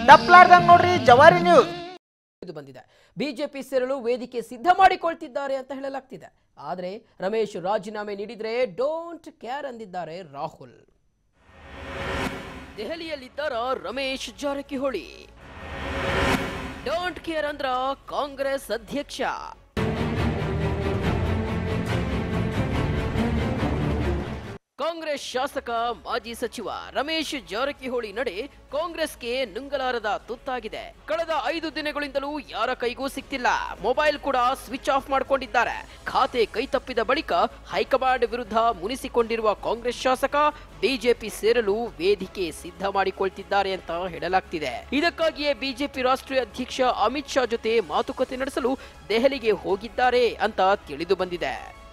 ತಪ್ಲಾರ್ದಂಗ್ ನೋಡ್ರಿ ಜವಾರಿ ನ್ಯೂಸ್ ಇದು ಬಂದಿದೆ ಬಿಜೆಪಿ ಸೇರಲು ವೇದಿಕೆ ಸಿದ್ಧ ಮಾಡಿಕೊಳ್ತಿದ್ದಾರೆ ಅಂತ ಹೇಳಲಾಗ್ತಿದೆ ಆದರೆ ರಮೇಶ್ ರಾಜೀನಾಮೆ ನೀಡಿದ್ರೆ ಡೋಂಟ್ ಕೇರ್ ಅಂದಿದ್ದಾರೆ ರಾಹುಲ್ ದೆಹಲಿಯಲ್ಲಿದ್ದಾರ ರಮೇಶ್ ಜಾರಕಿಹೊಳಿ ಡೋಂಟ್ ಕೇರ್ ಅಂದ್ರ ಕಾಂಗ್ರೆಸ್ ಅಧ್ಯಕ್ಷ ಕಾಂಗ್ರೆಸ್ ಶಾಸಕ ಮಾಜಿ ಸಚಿವ ರಮೇಶ್ ಜಾರಕಿಹೊಳಿ ನಡೆ ಕಾಂಗ್ರೆಸ್ಗೆ ನುಂಗಲಾರದ ತುತ್ತಾಗಿದೆ ಕಳೆದ ಐದು ದಿನಗಳಿಂದಲೂ ಯಾರ ಕೈಗೂ ಸಿಕ್ತಿಲ್ಲ ಮೊಬೈಲ್ ಕೂಡ ಸ್ವಿಚ್ ಆಫ್ ಮಾಡಿಕೊಂಡಿದ್ದಾರೆ ಖಾತೆ ಕೈತಪ್ಪಿದ ಬಳಿಕ ಹೈಕಮಾಂಡ್ ವಿರುದ್ಧ ಮುನಿಸಿಕೊಂಡಿರುವ ಕಾಂಗ್ರೆಸ್ ಶಾಸಕ ಬಿಜೆಪಿ ಸೇರಲು ವೇದಿಕೆ ಸಿದ್ಧ ಮಾಡಿಕೊಳ್ತಿದ್ದಾರೆ ಅಂತ ಹೇಳಲಾಗ್ತಿದೆ ಇದಕ್ಕಾಗಿಯೇ ಬಿಜೆಪಿ ರಾಷ್ಟ್ರೀಯ ಅಧ್ಯಕ್ಷ ಅಮಿತ್ ಶಾ ಜೊತೆ ಮಾತುಕತೆ ನಡೆಸಲು ದೆಹಲಿಗೆ ಹೋಗಿದ್ದಾರೆ ಅಂತ ತಿಳಿದು ಬಂದಿದೆ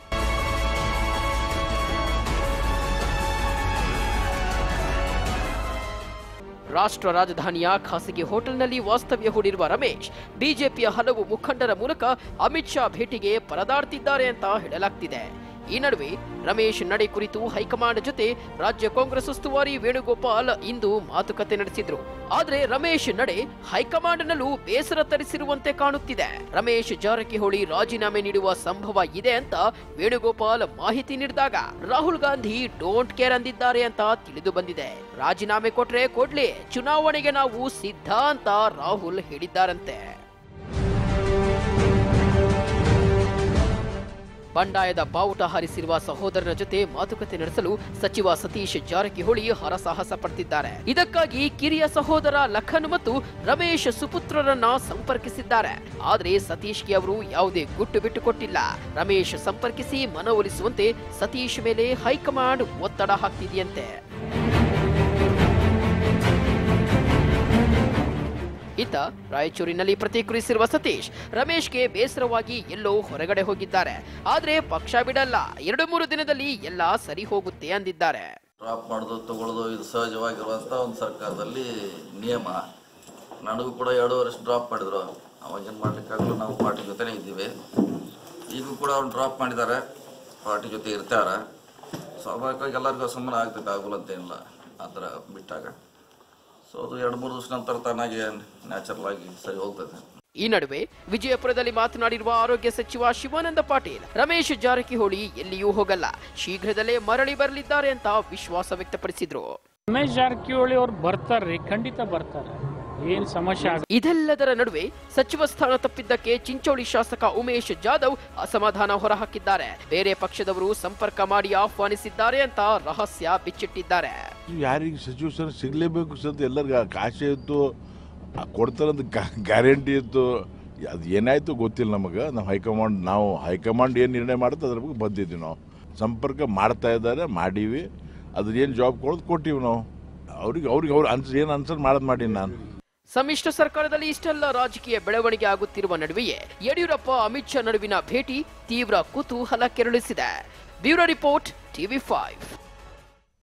ರಾಷ್ಟ್ರ ರಾಜಧಾನಿಯ ಖಾಸಗಿ ಹೋಟೆಲ್ನಲ್ಲಿ ವಾಸ್ತವ್ಯ ಹೂಡಿರುವ ರಮೇಶ್ ಬಿಜೆಪಿಯ ಹಲವು ಮುಖಂಡರ ಮೂಲಕ ಅಮಿತ್ ಶಾ ಭೇಟಿಗೆ ಪರದಾಡ್ತಿದ್ದಾರೆ ಅಂತ ಹೇಳಲಾಗ್ತಿದೆ ಈ ನಡುವೆ ರಮೇಶ್ ನಡೆ ಕುರಿತು ಹೈಕಮಾಂಡ್ ಜೊತೆ ರಾಜ್ಯ ಕಾಂಗ್ರೆಸ್ ಉಸ್ತುವಾರಿ ವೇಣುಗೋಪಾಲ್ ಇಂದು ಮಾತುಕತೆ ನಡೆಸಿದ್ರು ಆದ್ರೆ ರಮೇಶ್ ನಡೆ ಹೈಕಮಾಂಡ್ನಲ್ಲೂ ಬೇಸರ ತರಿಸಿರುವಂತೆ ಕಾಣುತ್ತಿದೆ ರಮೇಶ್ ಜಾರಕಿಹೊಳಿ ರಾಜೀನಾಮೆ ನೀಡುವ ಸಂಭವ ಇದೆ ಅಂತ ವೇಣುಗೋಪಾಲ್ ಮಾಹಿತಿ ನೀಡಿದಾಗ ರಾಹುಲ್ ಗಾಂಧಿ ಡೋಂಟ್ ಕೇರ್ ಅಂದಿದ್ದಾರೆ ಅಂತ ತಿಳಿದು ಬಂದಿದೆ ರಾಜೀನಾಮೆ ಕೊಟ್ರೆ ಕೊಡ್ಲಿ ಚುನಾವಣೆಗೆ ನಾವು ಸಿದ್ಧ ಅಂತ ರಾಹುಲ್ ಹೇಳಿದ್ದಾರಂತೆ ಬಂಡಾಯದ ಬಾವುಟ ಹಾರಿಸಿರುವ ಸಹೋದರನ ಜೊತೆ ಮಾತುಕತೆ ನಡೆಸಲು ಸಚಿವ ಸತೀಶ್ ಜಾರಕಿಹೊಳಿ ಹರಸಾಹಸ ಪಡ್ತಿದ್ದಾರೆ ಇದಕ್ಕಾಗಿ ಕಿರಿಯ ಸಹೋದರ ಲಖನ್ ಮತ್ತು ರಮೇಶ್ ಸುಪುತ್ರರನ್ನ ಸಂಪರ್ಕಿಸಿದ್ದಾರೆ ಆದ್ರೆ ಸತೀಶ್ಗೆ ಅವರು ಯಾವುದೇ ಗುಟ್ಟು ಬಿಟ್ಟು ಕೊಟ್ಟಿಲ್ಲ ರಮೇಶ್ ಸಂಪರ್ಕಿಸಿ ಮನವೊಲಿಸುವಂತೆ ಸತೀಶ್ ಮೇಲೆ ಹೈಕಮಾಂಡ್ ಒತ್ತಡ ಹಾಕ್ತಿದೆಯಂತೆ ಇತ್ತ ರಾಯಚೂರಿನಲ್ಲಿ ಪ್ರತಿಕ್ರಿಯಿಸಿರುವ ಸತೀಶ್ ರಮೇಶ್ಗೆ ಬೇಸರವಾಗಿ ಎಲ್ಲೋ ಹೊರಗಡೆ ಹೋಗಿದ್ದಾರೆ ಆದ್ರೆ ಪಕ್ಷ ಬಿಡಲ್ಲ ಎರಡು ಮೂರು ದಿನದಲ್ಲಿ ಎಲ್ಲ ಸರಿ ಹೋಗುತ್ತೆ ಅಂದಿದ್ದಾರೆ ಡ್ರಾಪ್ ಮಾಡೋದು ತಗೊಳ್ಳೋದು ಇದು ಸಹಜವಾಗಿರುವಂಥ ಒಂದು ಸರ್ಕಾರದಲ್ಲಿ ನಿಯಮ ನನಗೂ ಕೂಡ ಎರಡು ವರ್ಷ ಡ್ರಾಪ್ ಮಾಡಿದ್ರು ಅವಾಗೇನು ಮಾಡ್ಲಿಕ್ಕಾಗಲ್ಲ ನಾವು ಪಾರ್ಟಿ ಜೊತೆನೇ ಇದ್ದೀವಿ ಈಗೂ ಕೂಡ ಅವ್ರು ಡ್ರಾಪ್ ಮಾಡಿದ್ದಾರೆ ಪಾರ್ಟಿ ಜೊತೆ ಇರ್ತಾರೆ ಸ್ವಾಭಾವಿಕವಾಗಿ ಎಲ್ಲರಿಗೂ ಅಸಮಾನ ಆಗ್ತೈತೆ ಆಗೋಲ್ಲ ಅಂತೇನಿಲ್ಲ ಆ ಥರ ಬಿಟ್ಟಾಗ ಸೊ ಅದು ಎರಡು ಮೂರು ದಿವಸ ನಂತರ ತಾನಾಗಿ ನ್ಯಾಚುರಲ್ ಆಗಿ ಸರಿ ಹೋಗ್ತದೆ ಈ ನಡುವೆ ವಿಜಯಪುರದಲ್ಲಿ ಮಾತನಾಡಿರುವ ಆರೋಗ್ಯ ಸಚಿವ ಶಿವಾನಂದ ಪಾಟೀಲ್ ರಮೇಶ್ ಜಾರಕಿಹೊಳಿ ಎಲ್ಲಿಯೂ ಹೋಗಲ್ಲ ಶೀಘ್ರದಲ್ಲೇ ಮರಳಿ ಬರಲಿದ್ದಾರೆ ಅಂತ ವಿಶ್ವಾಸ ವ್ಯಕ್ತಪಡಿಸಿದ್ರು ರಮೇಶ್ ಜಾರಕಿಹೊಳಿ ಅವ್ರು ಬರ್ತಾರ್ರಿ ಖಂಡಿತ ಬರ್ತಾರೆ ಏನ್ ಸಮಸ್ಯೆ ಆಗ ಇದೆಲ್ಲದರ ನಡುವೆ ಸಚಿವ ಸ್ಥಾನ ತಪ್ಪಿದ್ದಕ್ಕೆ ಚಿಂಚೋಳಿ ಶಾಸಕ ಉಮೇಶ್ ಜಾಧವ್ ಅಸಮಾಧಾನ ಹೊರಹಾಕಿದ್ದಾರೆ ಬೇರೆ ಪಕ್ಷದವರು ಸಂಪರ್ಕ ಮಾಡಿ ಆಹ್ವಾನಿಸಿದ್ದಾರೆ ಅಂತ ರಹಸ್ಯ ಬಿಚ್ಚಿಟ್ಟಿದ್ದಾರೆ ಯಾರಿಗೆ ಸಚಿವ ಸ್ಥಾನ ಸಿಗಲೇಬೇಕು ಸದ್ ಎಲ್ಲರಿಗೂ ಆಸೆ ಇತ್ತು ಆ ಕೊಡ್ತಾರಂತ ಗ್ಯಾರಂಟಿ ಇತ್ತು ಅದು ಏನಾಯ್ತು ಗೊತ್ತಿಲ್ಲ ನಮಗೆ ನಾವು ಹೈಕಮಾಂಡ್ ನಾವು ಹೈಕಮಾಂಡ್ ಏನು ನಿರ್ಣಯ ಮಾಡುತ್ತೆ ಅದ್ರ ಬಗ್ಗೆ ಬಂದಿದ್ದೀವಿ ನಾವು ಸಂಪರ್ಕ ಮಾಡ್ತಾ ಇದ್ದಾರೆ ಮಾಡೀವಿ ಅದ್ರ ಏನು ಜಾಬ್ ಕೊಡೋದು ಕೊಟ್ಟಿವಿ ನಾವು ಅವ್ರಿಗೆ ಅವ್ರಿಗೆ ಅವ್ರು ಅನ್ಸ್ ಏನು ಅನ್ಸರ್ ಮಾಡೋದು ಮಾಡೀನಿ ನಾನು ಸಮ್ಮಿಶ್ರ ಸರ್ಕಾರದಲ್ಲಿ ಇಷ್ಟೆಲ್ಲ ರಾಜಕೀಯ ಬೆಳವಣಿಗೆ ಆಗುತ್ತಿರುವ ನಡುವೆಯೇ ಯಡಿಯೂರಪ್ಪ ಅಮಿತ್ ಶಾ ನಡುವಿನ ಭೇಟಿ ತೀವ್ರ ಕುತೂಹಲ ಕೆರಳಿಸಿದೆ ಬ್ಯೂರೋ ರಿಪೋರ್ಟ್ ಟಿವಿ ಫೈವ್